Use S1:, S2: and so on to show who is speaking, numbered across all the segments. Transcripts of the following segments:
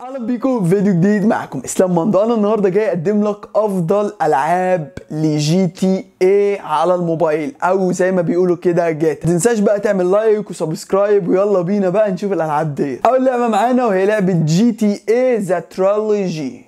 S1: اهلا بيكم في فيديو جديد معكم اسلام مندو انا النهارده جاي اقدم لك افضل العاب لجي تي اي على الموبايل او زي ما بيقولوا كده جات متنساش بقى تعمل لايك وسبسكرايب ويلا بينا بقى نشوف الالعاب دي اول لعبه معانا وهي لعبه جي تي اي ذا ترولوجي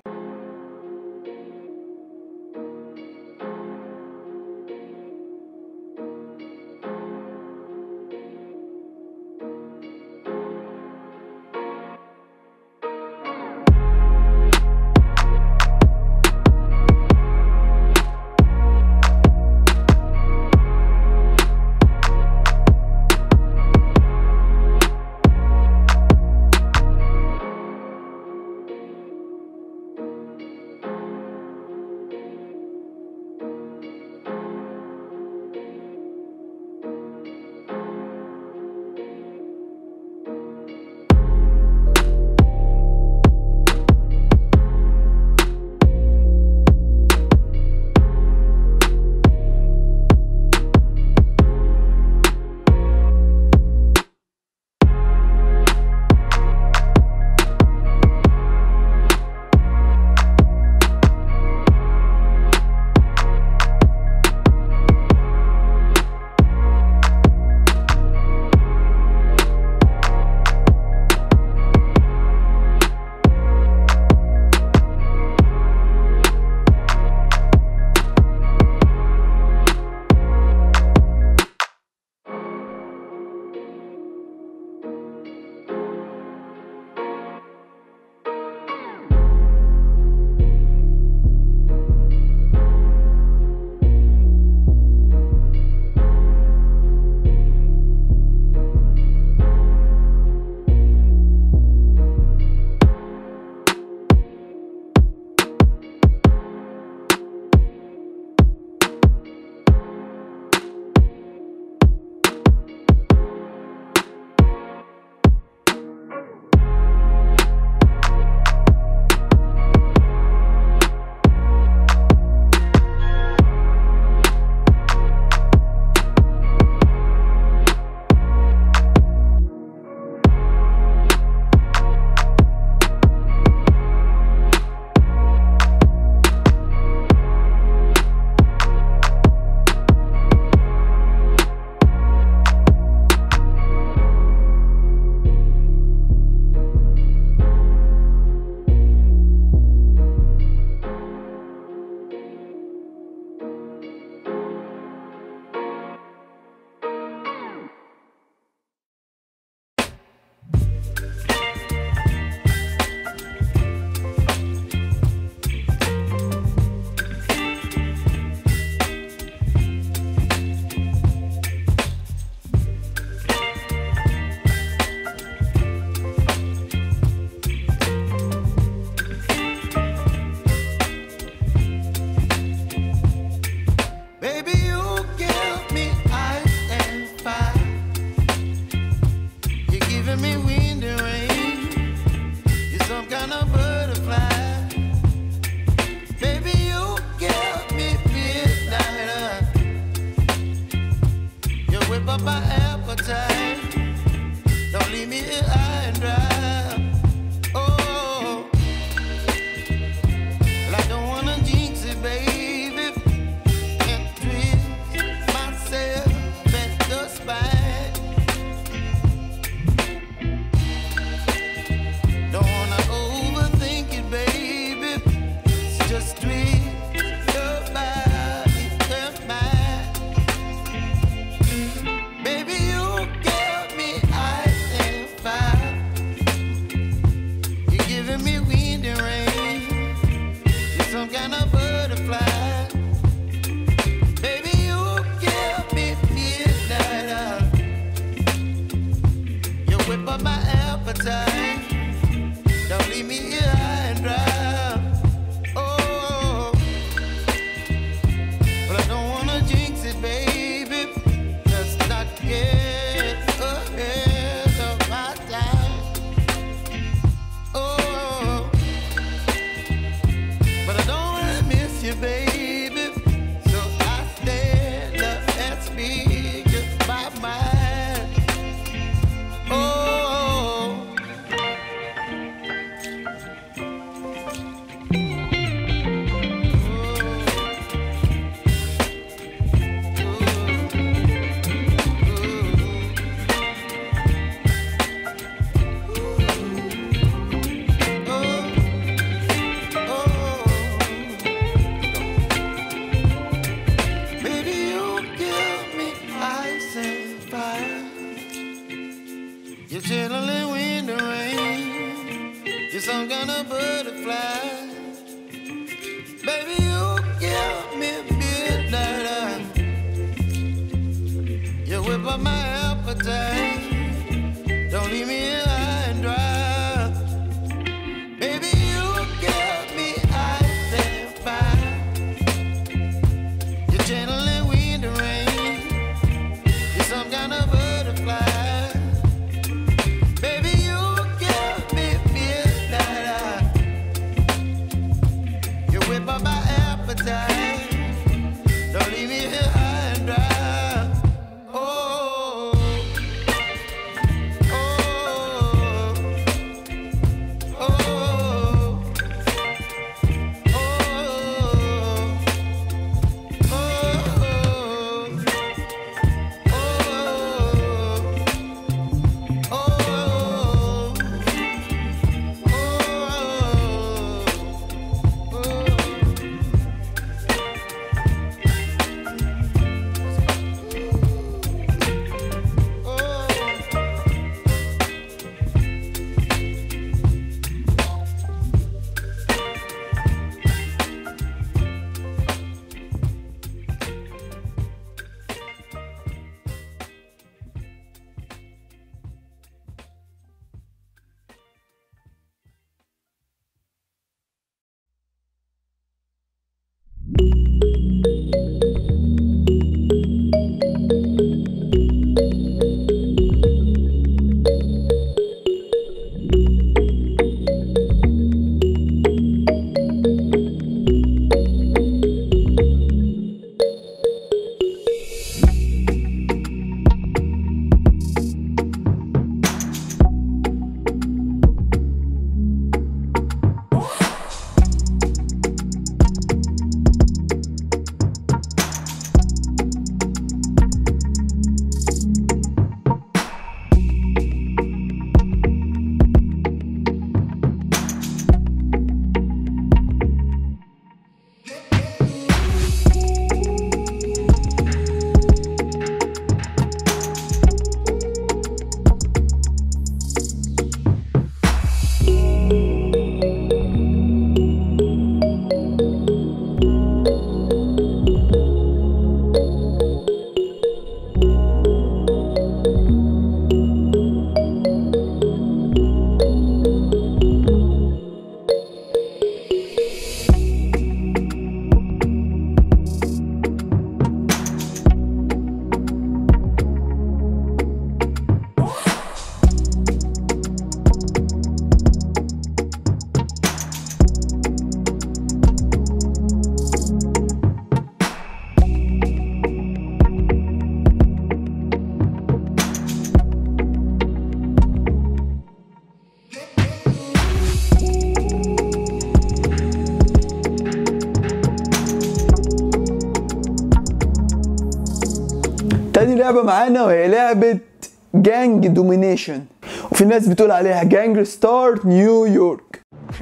S2: Baby, you give me ice and fire. You're giving me wind and rain. You're some kind of butterfly. Baby, you give me midnight. You whip up my appetite. Don't leave me here high and dry. Oh, well, I don't wanna jinx it, baby and twist myself at the spine. Don't wanna overthink You're some kind of butterfly. Baby, you give me midnight. You whip up my appetite. Don't leave me here high and dry. Baby, you give me ice and fire. You're channeling wind and rain. You're some kind of butterfly. Baby, you give me midnight. You whip up my appetite. Don't leave me here high and dry. Oh, oh, oh,
S1: تاني لعبة معانا وهي لعبة جانج دومينيشن وفي ناس بتقول عليها جانج ستار نيويورك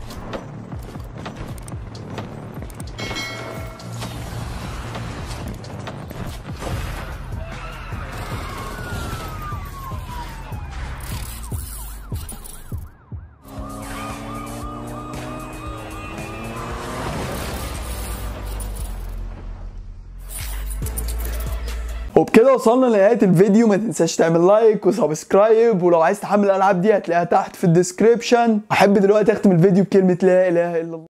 S1: وبكده وصلنا لنهاية الفيديو ما تنساش تعمل لايك وسبسكرايب ولو عايز تحمل الالعاب دي هتلاقيها تحت في الديسكريبشن احب دلوقتي اختم الفيديو بكلمة لا اله الا الله